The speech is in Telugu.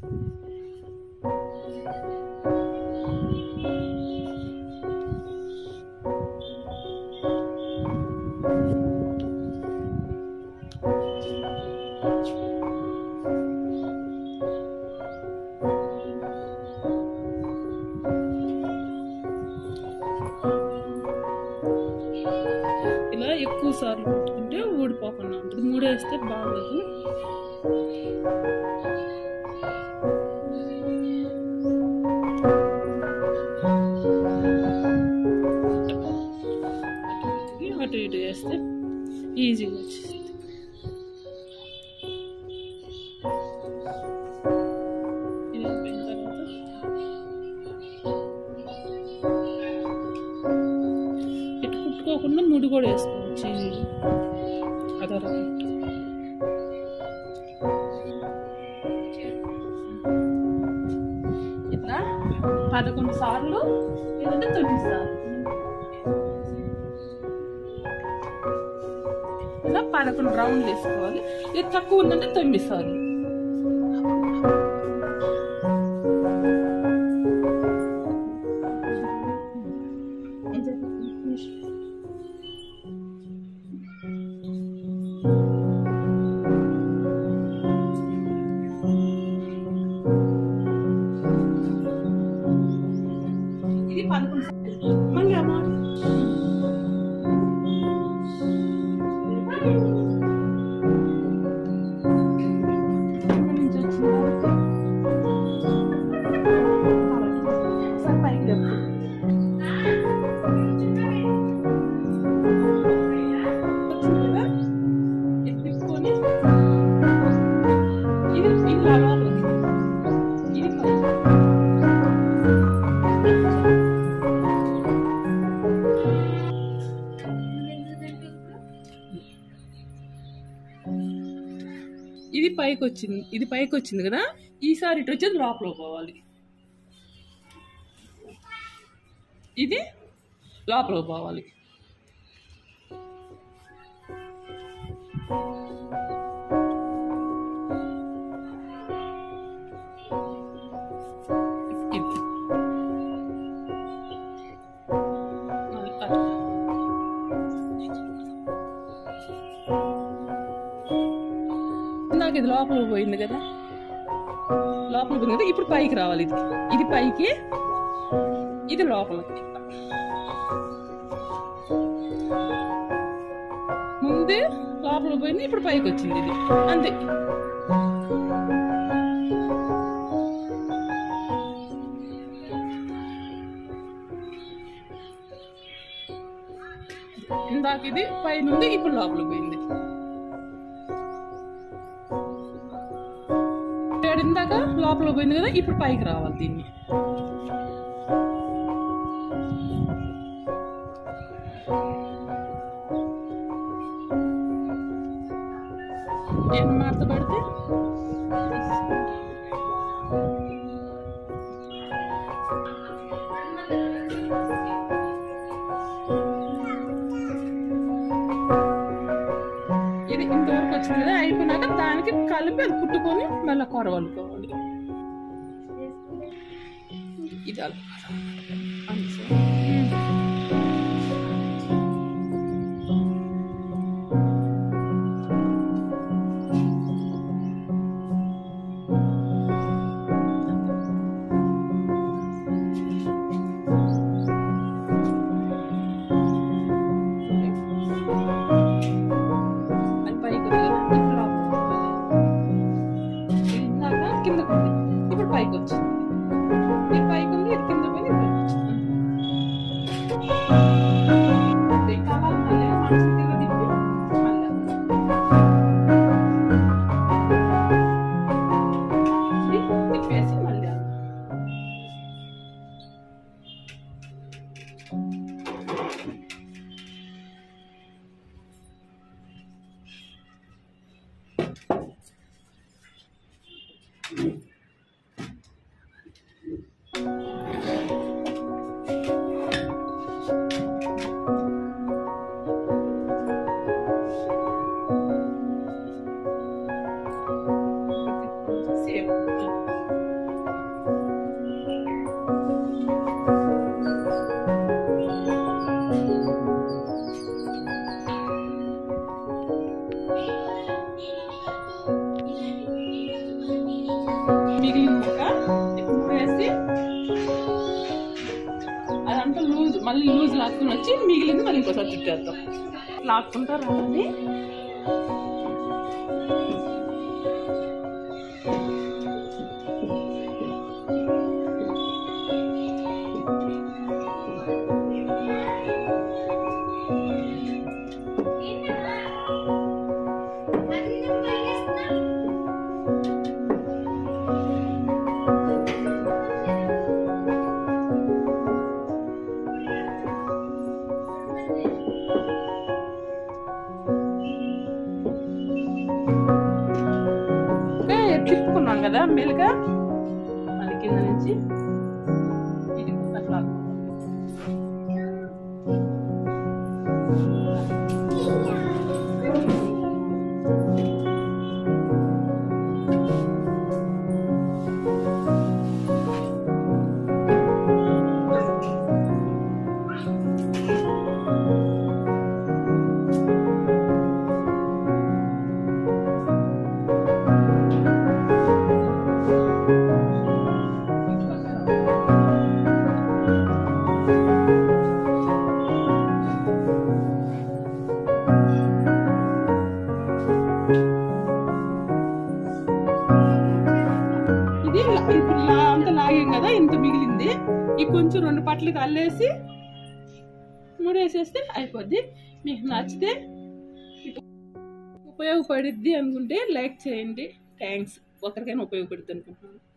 ఇలా ఎక్కువ సార్లు పెట్టుకుంటే ఊడిపోకుండా ఉంటుంది మూడేస్తే బాగోదు అటు ఇటు అటు ఇటు వేస్తే ఈజీగా వచ్చేస్తుంది ఇది అయిపోయిన తర్వాత ఇటు కుట్టుకోకుండా ముడి కూడా వేసుకోవచ్చు ఈజీగా అదో రకం ఇట్లా పదకొండు సార్లు లేదంటే తొమ్మిది సార్లు ఇలా పదకొండు రౌండ్లు వేసుకోవాలి ఇది తక్కువ ఉందంటే తొమ్మిది సార్లు ఇది పదకొండు సార్లు మళ్ళీ అమ్మ నుంచి వచ్చిన ఒకసారి పైకి లేపు. వచ్చింది కదా? ఇది తిప్పుకొని ఇది ఇలా లోపలికి. ఇది పైకి. ఇది పైకి వచ్చింది ఇది పైకి వచ్చింది కదా ఈసారి ఇటు వచ్చేది లోపల పోవాలి ఇది లోపల పోవాలి ఇది మళ్ళీ అటు. ఇందాక ఇది లోపల పోయింది కదా లోపల పోయింది కదా ఇప్పుడు పైకి రావాలి ఇది ఇది పైకి ఇది లోపలికి ముందే లోపల పోయింది ఇప్పుడు పైకి వచ్చింది ఇది అంతే ఇందాక ఇది పైనుంది ఇప్పుడు లోపల పోయింది ఇక్కడ ఇందాక లోపల పోయింది కదా ఇప్పుడు పైకి రావాలి దీన్ని ఏం మార్త పడితే ఇది ఇంతవరకు వచ్చింది కదా అయిపోయినాక దానికి కలిపి అది కుట్టుకొని మళ్ళీ కొరవలుకోవాలి ఇది అలా. అంతే. అది పైకి ఉంది కదా, ఇప్పుడు లోపలికి పోవాలి. ఇది ఇందాక కిందకు ఉంది ఇప్పుడు పైకి వచ్చింది ఇది పైకి ఉంది ఇది కింద పోయి ఇది పైకి వచ్చింది ఇది కావాలి మళ్ళీ మనసు కింద తిప్పి మళ్ళీ ఇది తిప్పేసి మళ్ళీ అలా. సేమ్ మళ్ళీ లూజ్ లాక్కుని వచ్చి మిగిలింది మళ్ళీ ఇంకోసారి చుట్టేద్దాం లాక్కుంటా రావాలి ఓకే, తిప్పుకున్నాం కదా మెలుగా మళ్ళీ కింద నుంచి ఇది అట్లా ఇది లా- ఇప్పుడు లా- అంత లాగాం కదా ఇంత మిగిలింది ఈ కొంచెం రెండు పట్లకి అల్లేసి ముడేసేస్తే అయిపోద్ది మీకు నచ్చితే ఉపయోగపడిద్ది అనుకుంటే లైక్ చేయండి థ్యాంక్స్ ఒకరికైనా ఉపయోగపడుతుంది అనుకుంటున్నాను